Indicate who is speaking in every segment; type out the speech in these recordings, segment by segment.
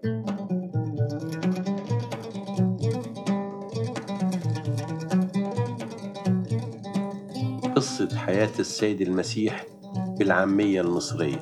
Speaker 1: قصة حياة السيد المسيح بالعامية المصرية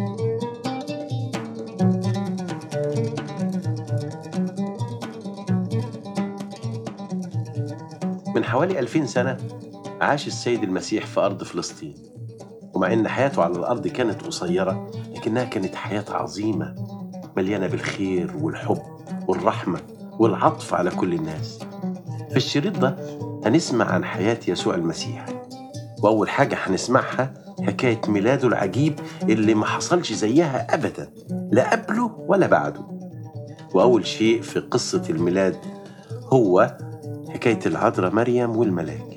Speaker 1: من حوالي ألفين سنة عاش السيد المسيح في أرض فلسطين ومع إن حياته على الأرض كانت قصيرة لكنها كانت حياة عظيمة مليانة بالخير والحب والرحمة والعطف على كل الناس في الشريط ده هنسمع عن حياة يسوع المسيح وأول حاجة هنسمعها حكاية ميلاده العجيب اللي ما حصلش زيها أبدا لا قبله ولا بعده وأول شيء في قصة الميلاد هو حكاية العذراء مريم والملاك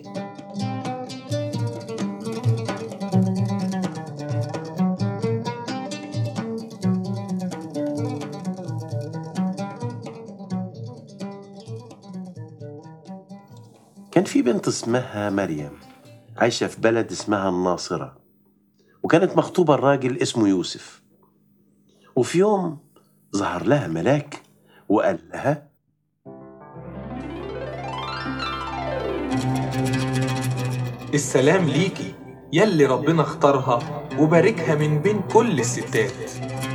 Speaker 1: كان في بنت اسمها مريم عايشة في بلد اسمها الناصرة وكانت مخطوبة لراجل اسمه يوسف وفي يوم ظهر لها ملاك وقال لها
Speaker 2: السلام ليكي يلي ربنا اختارها وباركها من بين كل الستات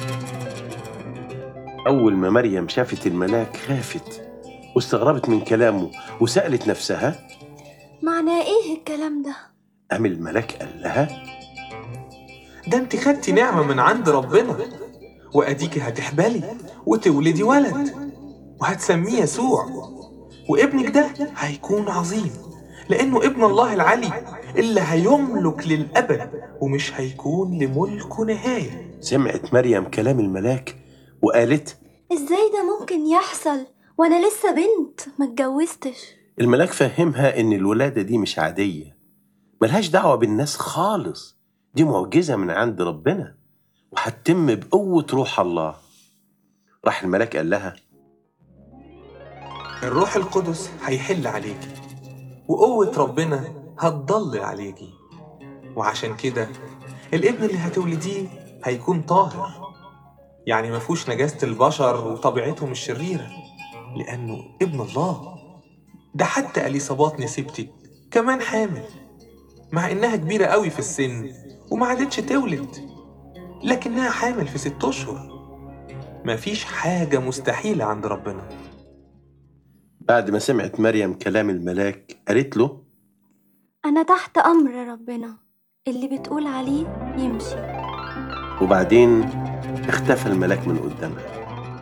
Speaker 1: أول ما مريم شافت الملاك خافت واستغربت من كلامه وسألت نفسها
Speaker 3: معناه ايه الكلام ده
Speaker 1: قام الملاك قال لها
Speaker 2: ده انت خدتي نعمة من عند ربنا وأديكي هتحبلي وتولدي ولد وهتسميه يسوع وابنك ده هيكون عظيم لأنه ابن الله العلي اللي هيملك للأبد ومش هيكون لملكه نهاية
Speaker 1: سمعت مريم كلام الملاك وقالت
Speaker 3: ازاي ده ممكن يحصل وانا لسه بنت ما اتجوزتش
Speaker 1: الملاك فهمها إن الولادة دي مش عادية ملهاش دعوة بالناس خالص دي معجزة من عند ربنا وهتتم بقوة روح الله راح الملاك قال لها
Speaker 2: الروح القدس هيحل عليكي وقوة ربنا هتضل عليكي وعشان كده الابن اللي هتولديه هيكون طاهر يعني ما فيهوش نجاسة البشر وطبيعتهم الشريرة لأنه ابن الله ده حتى أليصابات نسيبتك كمان حامل مع إنها كبيرة قوي في السن وما عادتش تولد لكنها حامل في ست أشهر مفيش حاجة مستحيلة عند ربنا
Speaker 1: بعد ما سمعت مريم كلام الملاك قالت له
Speaker 3: انا تحت امر ربنا اللي بتقول عليه يمشي
Speaker 1: وبعدين اختفى الملاك من قدامها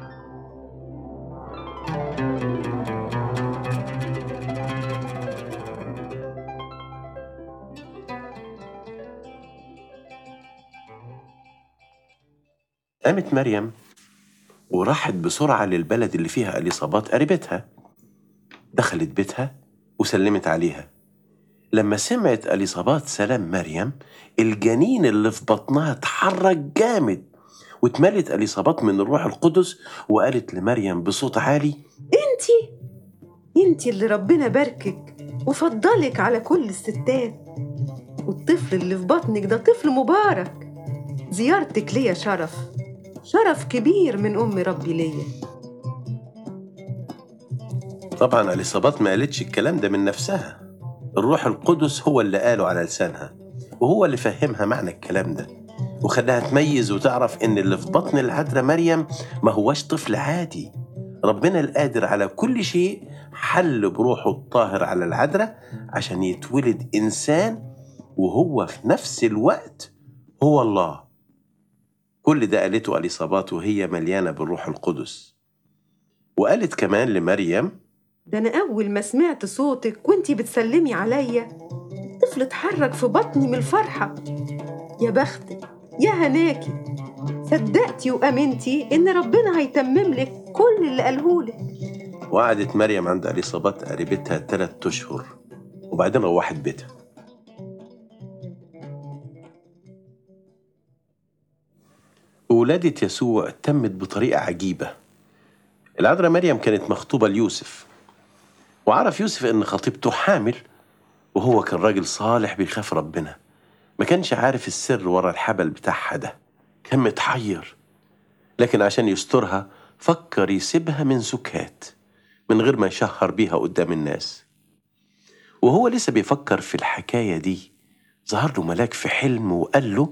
Speaker 1: قامت مريم وراحت بسرعة للبلد اللي فيها أليصابات قريبتها دخلت بيتها وسلمت عليها لما سمعت أليصابات سلام مريم الجنين اللي في بطنها اتحرك جامد واتملت أليصابات من الروح القدس وقالت لمريم بصوت عالي
Speaker 4: انتي انتي اللي ربنا باركك وفضلك على كل الستات والطفل اللي في بطنك ده طفل مبارك زيارتك ليا شرف شرف كبير من أم ربي ليا
Speaker 1: طبعا أليصابات ما قالتش الكلام ده من نفسها الروح القدس هو اللي قاله على لسانها وهو اللي فهمها معنى الكلام ده وخلاها تميز وتعرف ان اللي في بطن العذراء مريم ما هوش طفل عادي ربنا القادر على كل شيء حل بروحه الطاهر على العذراء عشان يتولد انسان وهو في نفس الوقت هو الله كل ده قالته اليصابات وهي مليانه بالروح القدس وقالت كمان لمريم
Speaker 4: ده أنا أول ما سمعت صوتك وانتي بتسلمي عليا طفل اتحرك في بطني من الفرحة يا بختك يا هناكي صدقتي وأمنتي إن ربنا هيتمم لك كل اللي قالهولك
Speaker 1: وقعدت مريم عند اليصابات قريبتها تلات اشهر وبعدين روحت بيتها ولادة يسوع تمت بطريقة عجيبة العذراء مريم كانت مخطوبة ليوسف وعرف يوسف إن خطيبته حامل وهو كان راجل صالح بيخاف ربنا ما كانش عارف السر ورا الحبل بتاعها ده كان متحير لكن عشان يسترها فكر يسيبها من سكات من غير ما يشهر بيها قدام الناس وهو لسه بيفكر في الحكاية دي ظهر له ملاك في حلم وقال له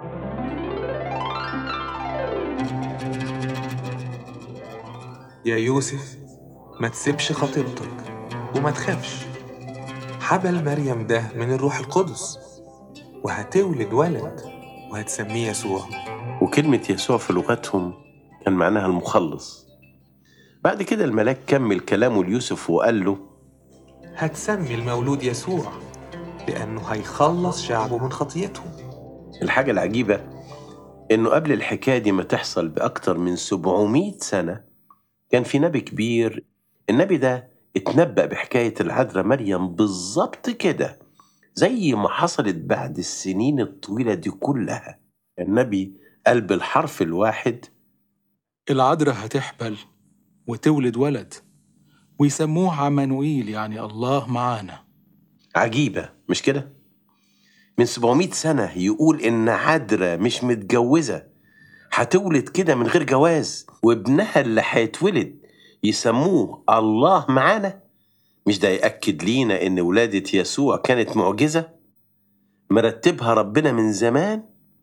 Speaker 2: يا يوسف ما تسيبش خطيبتك وما تخافش حبل مريم ده من الروح القدس وهتولد ولد وهتسميه يسوع
Speaker 1: وكلمة يسوع في لغتهم كان معناها المخلص بعد كده الملاك كمل كلامه ليوسف وقال له
Speaker 2: هتسمي المولود يسوع لأنه هيخلص شعبه من خطيتهم
Speaker 1: الحاجة العجيبة إنه قبل الحكاية دي ما تحصل بأكتر من 700 سنة كان في نبي كبير النبي ده اتنبأ بحكاية العذراء مريم بالظبط كده زي ما حصلت بعد السنين الطويلة دي كلها النبي قال بالحرف الواحد
Speaker 5: العذراء هتحبل وتولد ولد ويسموه عمانوئيل يعني الله معانا
Speaker 1: عجيبة مش كده؟ من 700 سنة يقول إن عذراء مش متجوزة هتولد كده من غير جواز وابنها اللي هيتولد يسموه الله معانا مش ده يأكد لينا إن ولادة يسوع كانت معجزة مرتبها ربنا من زمان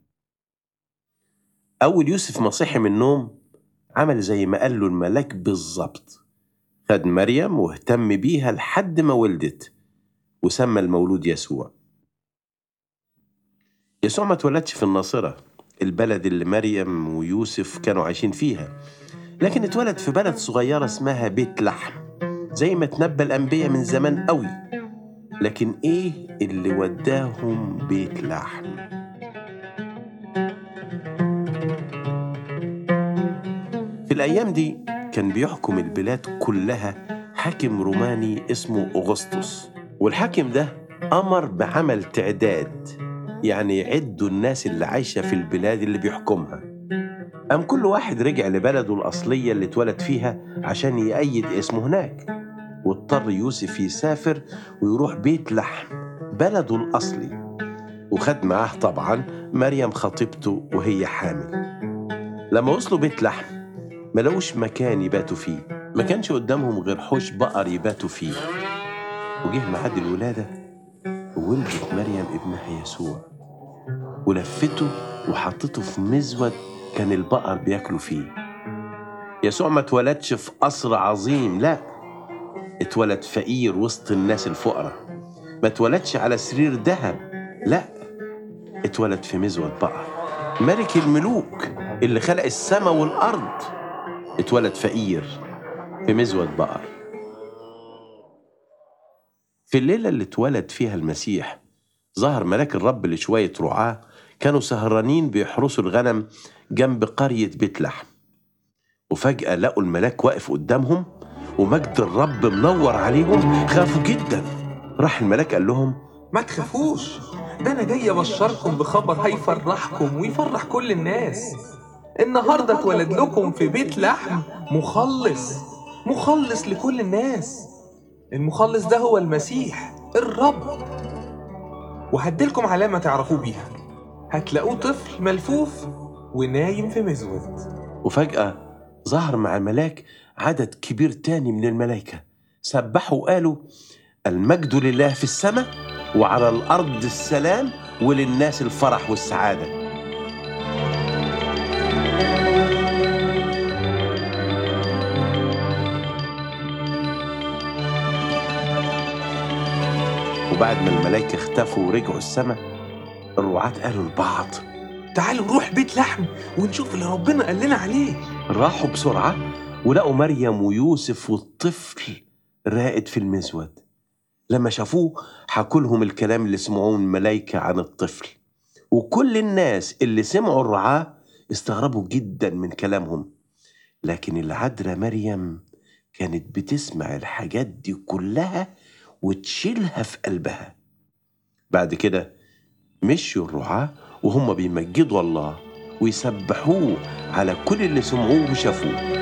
Speaker 1: أول يوسف ما صحي من النوم عمل زي ما قال له الملاك بالظبط خد مريم واهتم بيها لحد ما ولدت وسمى المولود يسوع يسوع ما اتولدش في الناصرة البلد اللي مريم ويوسف كانوا عايشين فيها لكن اتولد في بلد صغيرة اسمها بيت لحم زي ما تنبى الأنبياء من زمان قوي لكن ايه اللي وداهم بيت لحم في الأيام دي كان بيحكم البلاد كلها حاكم روماني اسمه أغسطس والحاكم ده أمر بعمل تعداد يعني يعدوا الناس اللي عايشة في البلاد اللي بيحكمها قام كل واحد رجع لبلده الأصلية اللي اتولد فيها عشان يأيد اسمه هناك واضطر يوسف يسافر ويروح بيت لحم بلده الأصلي وخد معاه طبعا مريم خطيبته وهي حامل لما وصلوا بيت لحم ما لقوش مكان يباتوا فيه ما كانش قدامهم غير حوش بقر يباتوا فيه وجه ميعاد الولادة وولدت مريم ابنها يسوع ولفته وحطته في مزود كان البقر بياكلوا فيه يسوع ما اتولدش في قصر عظيم لا اتولد فقير وسط الناس الفقراء ما اتولدش على سرير ذهب لا اتولد في مزود بقر ملك الملوك اللي خلق السماء والأرض اتولد فقير في مزود بقر في الليلة اللي اتولد فيها المسيح ظهر ملاك الرب لشوية رعاة كانوا سهرانين بيحرسوا الغنم جنب قرية بيت لحم وفجأة لقوا الملاك واقف قدامهم ومجد الرب منور عليهم خافوا جدا راح الملاك قال لهم
Speaker 2: ما تخافوش ده انا جاي ابشركم بخبر هيفرحكم ويفرح كل الناس النهارده اتولد لكم في بيت لحم مخلص مخلص لكل الناس المخلص ده هو المسيح الرب وهديلكم علامة تعرفوه بيها هتلاقوه طفل ملفوف ونايم في مزود
Speaker 1: وفجأة ظهر مع الملاك عدد كبير تاني من الملائكة سبحوا وقالوا المجد لله في السماء وعلى الأرض السلام وللناس الفرح والسعادة وبعد ما الملائكة اختفوا ورجعوا السماء الرعاة قالوا لبعض
Speaker 2: تعالوا نروح بيت لحم ونشوف اللي ربنا قال لنا عليه
Speaker 1: راحوا بسرعة ولقوا مريم ويوسف والطفل راقد في المزود لما شافوه حكوا لهم الكلام اللي سمعوه من الملايكة عن الطفل وكل الناس اللي سمعوا الرعاة استغربوا جدا من كلامهم لكن العذراء مريم كانت بتسمع الحاجات دي كلها وتشيلها في قلبها بعد كده مشوا الرعاة وهم بيمجدوا الله ويسبحوه على كل اللي سمعوه وشافوه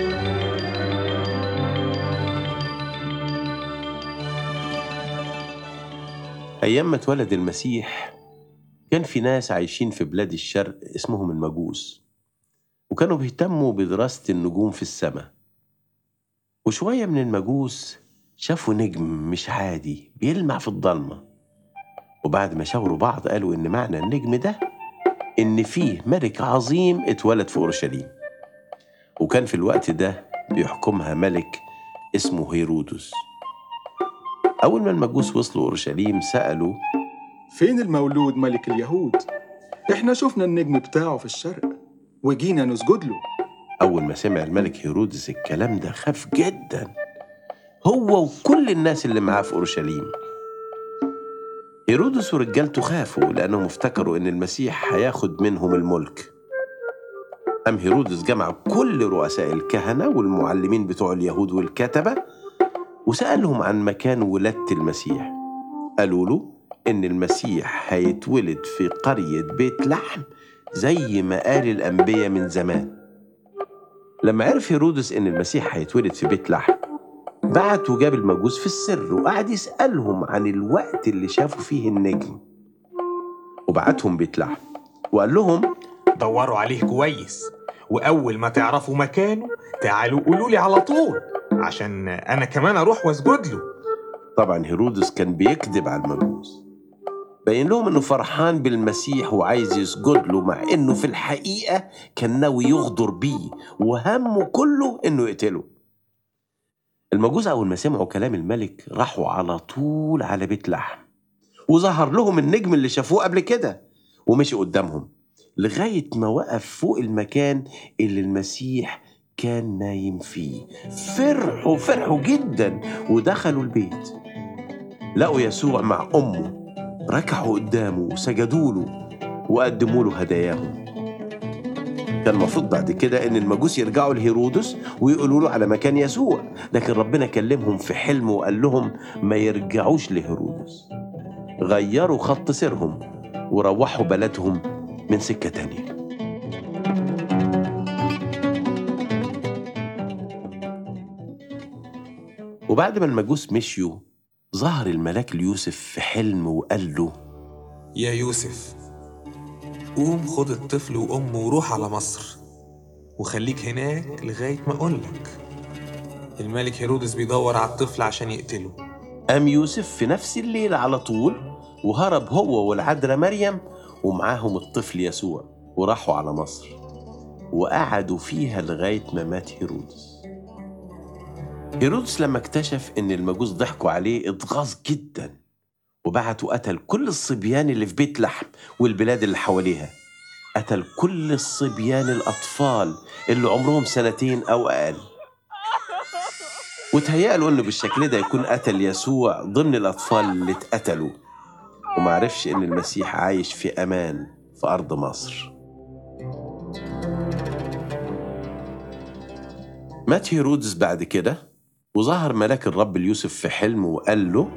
Speaker 1: أيام ما اتولد المسيح كان في ناس عايشين في بلاد الشرق اسمهم المجوس وكانوا بيهتموا بدراسة النجوم في السماء وشوية من المجوس شافوا نجم مش عادي بيلمع في الضلمة وبعد ما شاوروا بعض قالوا إن معنى النجم ده إن فيه ملك عظيم اتولد في أورشليم وكان في الوقت ده بيحكمها ملك اسمه هيرودس أول ما المجوس وصلوا أورشليم سألوا
Speaker 5: فين المولود ملك اليهود؟ احنا شفنا النجم بتاعه في الشرق وجينا نسجد له
Speaker 1: أول ما سمع الملك هيرودس الكلام ده خاف جدا هو وكل الناس اللي معاه في أورشليم هيرودس ورجالته خافوا لأنهم افتكروا إن المسيح هياخد منهم الملك أم هيرودس جمع كل رؤساء الكهنة والمعلمين بتوع اليهود والكتبة وسألهم عن مكان ولادة المسيح قالوا له إن المسيح هيتولد في قرية بيت لحم زي ما قال الأنبياء من زمان لما عرف هيرودس إن المسيح هيتولد في بيت لحم بعت وجاب المجوس في السر وقعد يسألهم عن الوقت اللي شافوا فيه النجم وبعتهم بيت لحم وقال لهم
Speaker 2: دوروا عليه كويس وأول ما تعرفوا مكانه تعالوا قولوا لي على طول عشان أنا كمان أروح وأسجد له
Speaker 1: طبعا هيرودس كان بيكذب على المجوس باين لهم انه فرحان بالمسيح وعايز يسجد له مع انه في الحقيقه كان ناوي يغدر بيه وهمه كله انه يقتله المجوس اول ما سمعوا كلام الملك راحوا على طول على بيت لحم وظهر لهم النجم اللي شافوه قبل كده ومشي قدامهم لغايه ما وقف فوق المكان اللي المسيح كان نايم فيه فرحوا فرحوا جدا ودخلوا البيت لقوا يسوع مع امه ركعوا قدامه وسجدوا له وقدموا له هداياهم كان المفروض بعد كده ان المجوس يرجعوا لهيرودس ويقولوا له على مكان يسوع لكن ربنا كلمهم في حلم وقال لهم ما يرجعوش لهيرودس غيروا خط سيرهم وروحوا بلدهم من سكة تانية وبعد ما المجوس مشيوا ظهر الملاك ليوسف في حلم وقال له
Speaker 2: يا يوسف قوم خد الطفل وأمه وروح على مصر وخليك هناك لغاية ما أقولك الملك هيرودس بيدور على الطفل عشان يقتله
Speaker 1: قام يوسف في نفس الليل على طول وهرب هو والعذراء مريم ومعاهم الطفل يسوع وراحوا على مصر وقعدوا فيها لغاية ما مات هيرودس هيرودس لما اكتشف ان المجوس ضحكوا عليه اتغاظ جدا وبعت وقتل كل الصبيان اللي في بيت لحم والبلاد اللي حواليها قتل كل الصبيان الأطفال اللي عمرهم سنتين أو أقل وتهيأ له إنه بالشكل ده يكون قتل يسوع ضمن الأطفال اللي اتقتلوا ومعرفش إن المسيح عايش في أمان في أرض مصر مات هيرودس بعد كده وظهر ملاك الرب ليوسف في حلم وقال له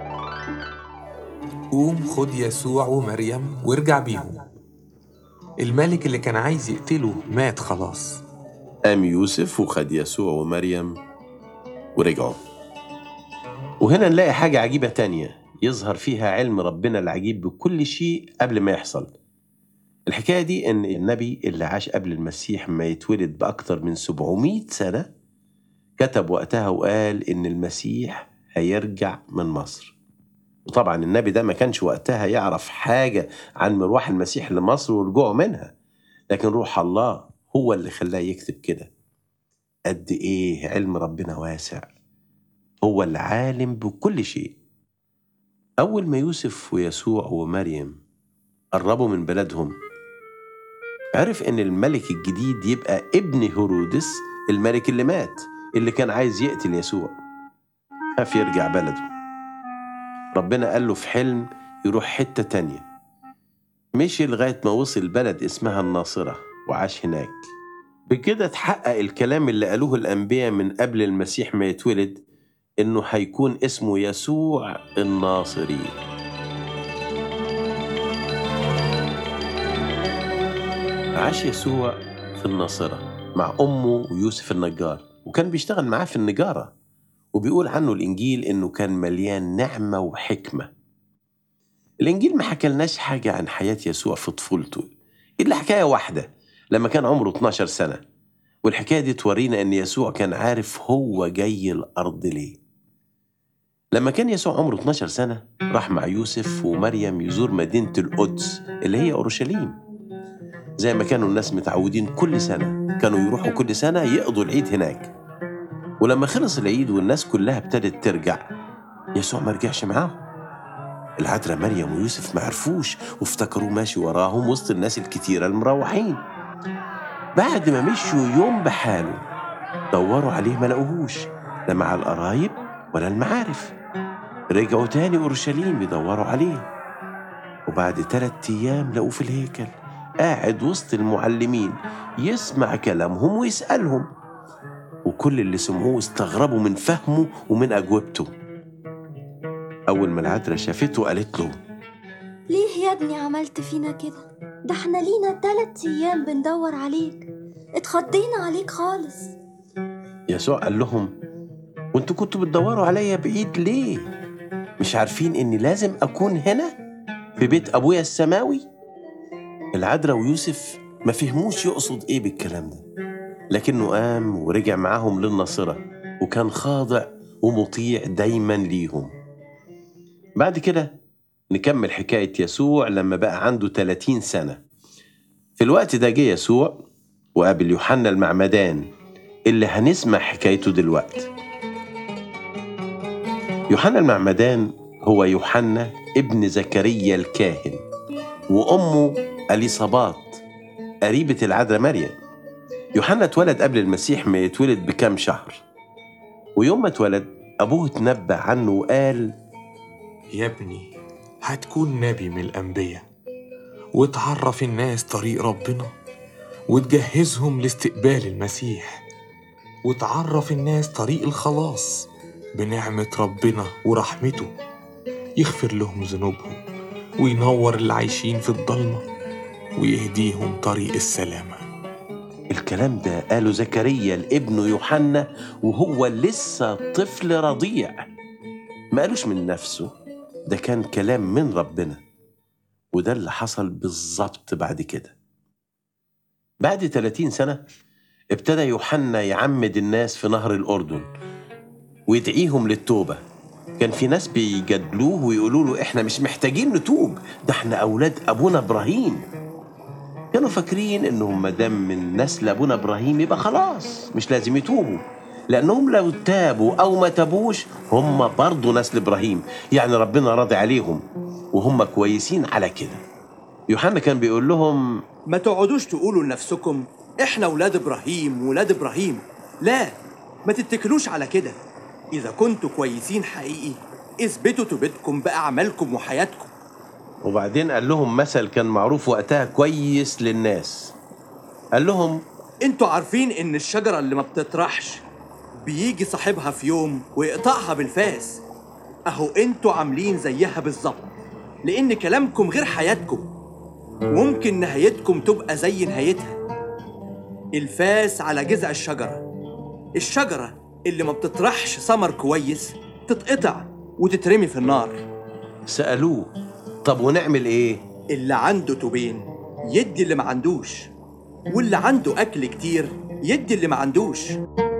Speaker 2: قوم خد يسوع ومريم وارجع بيهم الملك اللي كان عايز يقتله مات خلاص
Speaker 1: قام يوسف وخد يسوع ومريم ورجعوا وهنا نلاقي حاجة عجيبة تانية يظهر فيها علم ربنا العجيب بكل شيء قبل ما يحصل الحكاية دي إن النبي اللي عاش قبل المسيح ما يتولد بأكتر من 700 سنة كتب وقتها وقال إن المسيح هيرجع من مصر وطبعا النبي ده ما كانش وقتها يعرف حاجة عن مروح المسيح لمصر ورجوعه منها لكن روح الله هو اللي خلاه يكتب كده قد إيه علم ربنا واسع هو العالم بكل شيء أول ما يوسف ويسوع ومريم قربوا من بلدهم عرف إن الملك الجديد يبقى ابن هيرودس الملك اللي مات اللي كان عايز يقتل يسوع خاف يرجع بلده ربنا قال له في حلم يروح حتة تانية مشي لغاية ما وصل بلد اسمها الناصرة وعاش هناك بكده اتحقق الكلام اللي قالوه الأنبياء من قبل المسيح ما يتولد إنه هيكون اسمه يسوع الناصري عاش يسوع في الناصرة مع أمه ويوسف النجار وكان بيشتغل معاه في النجارة وبيقول عنه الإنجيل إنه كان مليان نعمة وحكمة الإنجيل ما حكلناش حاجة عن حياة يسوع في طفولته إلا حكاية واحدة لما كان عمره 12 سنة والحكاية دي تورينا إن يسوع كان عارف هو جاي الأرض ليه لما كان يسوع عمره 12 سنة راح مع يوسف ومريم يزور مدينة القدس اللي هي أورشليم زي ما كانوا الناس متعودين كل سنة كانوا يروحوا كل سنة يقضوا العيد هناك ولما خلص العيد والناس كلها ابتدت ترجع يسوع ما رجعش معاهم العذراء مريم ويوسف ما عرفوش وافتكروا ماشي وراهم وسط الناس الكتيرة المروحين بعد ما مشوا يوم بحاله دوروا عليه ما لقوهوش لا مع القرايب ولا المعارف رجعوا تاني أورشليم يدوروا عليه وبعد تلات أيام لقوه في الهيكل قاعد وسط المعلمين يسمع كلامهم ويسألهم وكل اللي سمعوه استغربوا من فهمه ومن أجوبته أول ما العذراء شافته قالت له
Speaker 3: ليه يا ابني عملت فينا كده ده احنا لينا تلات ايام بندور عليك اتخضينا عليك خالص
Speaker 1: يسوع قال لهم وانتوا كنتوا بتدوروا عليا بعيد ليه مش عارفين اني لازم اكون هنا في بيت ابويا السماوي العذراء ويوسف ما فهموش يقصد ايه بالكلام ده لكنه قام ورجع معاهم للناصرة وكان خاضع ومطيع دايما ليهم بعد كده نكمل حكاية يسوع لما بقى عنده 30 سنة في الوقت ده جه يسوع وقابل يوحنا المعمدان اللي هنسمع حكايته دلوقتي يوحنا المعمدان هو يوحنا ابن زكريا الكاهن وأمه أليصابات قريبة العذراء مريم يوحنا اتولد قبل المسيح ما يتولد بكام شهر ويوم ما اتولد أبوه اتنبأ عنه وقال
Speaker 2: يا ابني هتكون نبي من الأنبياء وتعرف الناس طريق ربنا وتجهزهم لاستقبال المسيح وتعرف الناس طريق الخلاص بنعمة ربنا ورحمته يغفر لهم ذنوبهم وينور اللي عايشين في الضلمة ويهديهم طريق السلامة
Speaker 1: الكلام ده قاله زكريا لابنه يوحنا وهو لسه طفل رضيع ما قالوش من نفسه ده كان كلام من ربنا وده اللي حصل بالظبط بعد كده بعد 30 سنة ابتدى يوحنا يعمد الناس في نهر الأردن ويدعيهم للتوبة كان في ناس بيجادلوه ويقولوا له احنا مش محتاجين نتوب ده احنا أولاد أبونا إبراهيم كانوا فاكرين انهم ما دام من نسل ابونا ابراهيم يبقى خلاص مش لازم يتوبوا لانهم لو تابوا او ما تابوش هم برضه نسل ابراهيم يعني ربنا راضي عليهم وهم كويسين على كده يوحنا كان بيقول لهم
Speaker 6: ما تقعدوش تقولوا لنفسكم احنا ولاد ابراهيم ولاد ابراهيم لا ما تتكلوش على كده اذا كنتوا كويسين حقيقي اثبتوا توبتكم باعمالكم وحياتكم
Speaker 1: وبعدين قال لهم مثل كان معروف وقتها كويس للناس قال لهم
Speaker 6: انتوا عارفين ان الشجرة اللي ما بتطرحش بيجي صاحبها في يوم ويقطعها بالفاس اهو انتوا عاملين زيها بالظبط لان كلامكم غير حياتكم ممكن نهايتكم تبقى زي نهايتها الفاس على جذع الشجرة الشجرة اللي ما بتطرحش ثمر كويس تتقطع وتترمي في النار
Speaker 1: سألوه طب ونعمل ايه
Speaker 6: اللي عنده توبين يدي اللي ما عندوش واللي عنده أكل كتير يدي اللي ما عندوش